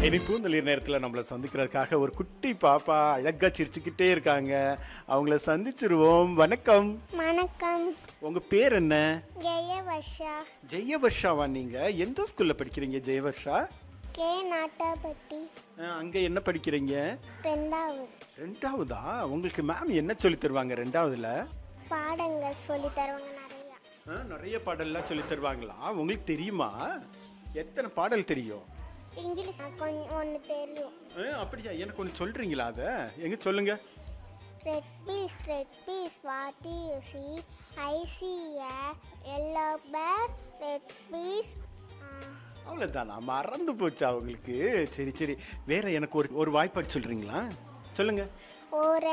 இனி பூந்தளிர் நேரத்தில் நம்மளை சந்திக்கிறதுக்காக ஒரு குட்டி பாப்பா அழகா சிரிச்சுக்கிட்டே இருக்காங்க அவங்கள சந்திச்சிருவோம் வணக்கம் வணக்கம் உங்க பேர் என்ன ஜெயவர்ஷா ஜெயவர்ஷாவா நீங்க எந்த ஸ்கூல்ல படிக்கிறீங்க ஜெயவர்ஷா கே நாட்டாப்பட்டி அஹ், அங்க என்ன படிக்கிறீங்க ரெண்டாவது ரெண்டாவதா உங்களுக்கு மேம் என்ன சொல்லி தருவாங்க ரெண்டாவதுல பாடங்கள் சொல்லி தருவாங்க நிறையா அஹ், நிறைய பாடல்லாம் சொல்லி தருவாங்களா உங்களுக்கு தெரியுமா எத்தனை பாடல் தெரியும் இங்கிலீஷ் கொஞ்சம் ஒன்று தெரியும் அஹ், அப்படியா எனக்கு ஒன்று சொல்றீங்களா அதை எங்க சொல்லுங்க red piece red piece what you see I see yellow pair red piece அவ்வளோதானா மறந்து போச்சா உங்களுக்கு சரி சரி வேற எனக்கு ஒரு ஒரு வாய்ப்பாடு சொல்றீங்களா சொல்லுங்க ஒரு